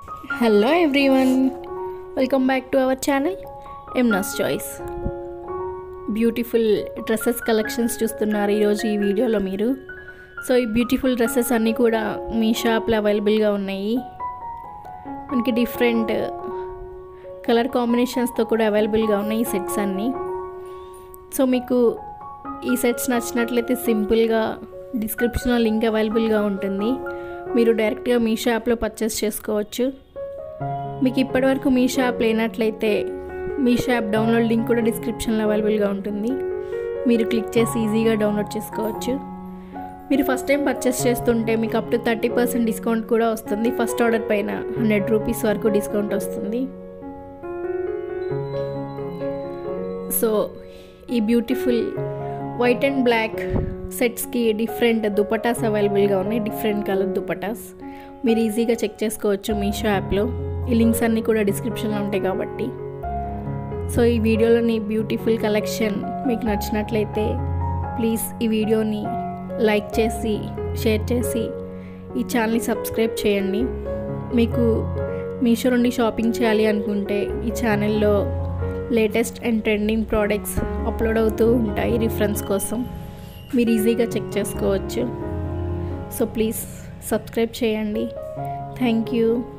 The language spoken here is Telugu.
hello everyone welcome back to our channel ఎమ్నాస్ చాయిస్ బ్యూటిఫుల్ డ్రెస్సెస్ కలెక్షన్స్ చూస్తున్నారు ఈరోజు ఈ వీడియోలో మీరు సో ఈ బ్యూటిఫుల్ డ్రెస్సెస్ అన్నీ కూడా మీ షాప్లో అవైలబుల్గా ఉన్నాయి మనకి డిఫరెంట్ కలర్ కాంబినేషన్స్తో కూడా అవైలబుల్గా ఉన్నాయి ఈ సెట్స్ అన్నీ సో మీకు ఈ సెట్స్ నచ్చినట్లయితే సింపుల్గా డిస్క్రిప్షన్లో లింక్ అవైలబుల్గా ఉంటుంది మీరు డైరెక్ట్గా మీ షాప్లో పర్చేస్ చేసుకోవచ్చు మీకు ఇప్పటివరకు మీ షాప్ లేనట్లయితే మీ షాప్ డౌన్లోడ్ లింక్ కూడా డిస్క్రిప్షన్లో అవైలబుల్గా ఉంటుంది మీరు క్లిక్ చేసి ఈజీగా డౌన్లోడ్ చేసుకోవచ్చు మీరు ఫస్ట్ టైం పర్చేస్ చేస్తుంటే మీకు up to thirty percent discount కూడా వస్తుంది ఫస్ట్ ఆర్డర్ పైన హండ్రెడ్ రూపీస్ వరకు డిస్కౌంట్ వస్తుంది సో ఈ బ్యూటిఫుల్ వైట్ అండ్ బ్లాక్ సెట్స్కి డిఫరెంట్ దుపటాస్ అవైలబుల్గా ఉన్నాయి డిఫరెంట్ కలర్ దుపటాస్ మీరు ఈజీగా చెక్ చేసుకోవచ్చు మీషో యాప్లో ఈ లింక్స్ అన్నీ కూడా డిస్క్రిప్షన్లో ఉంటాయి కాబట్టి సో ఈ వీడియోలోని బ్యూటిఫుల్ కలెక్షన్ మీకు నచ్చినట్లయితే ప్లీజ్ ఈ వీడియోని లైక్ చేసి షేర్ చేసి ఈ ఛానల్ని సబ్స్క్రైబ్ చేయండి మీకు మీషో నుండి షాపింగ్ చేయాలి అనుకుంటే ఈ ఛానల్లో latest and trending products upload అవుతూ ఉంటాయి రిఫరెన్స్ కోసం మీరు ఈజీగా చెక్ చేసుకోవచ్చు సో ప్లీజ్ సబ్స్క్రైబ్ చేయండి థ్యాంక్ యూ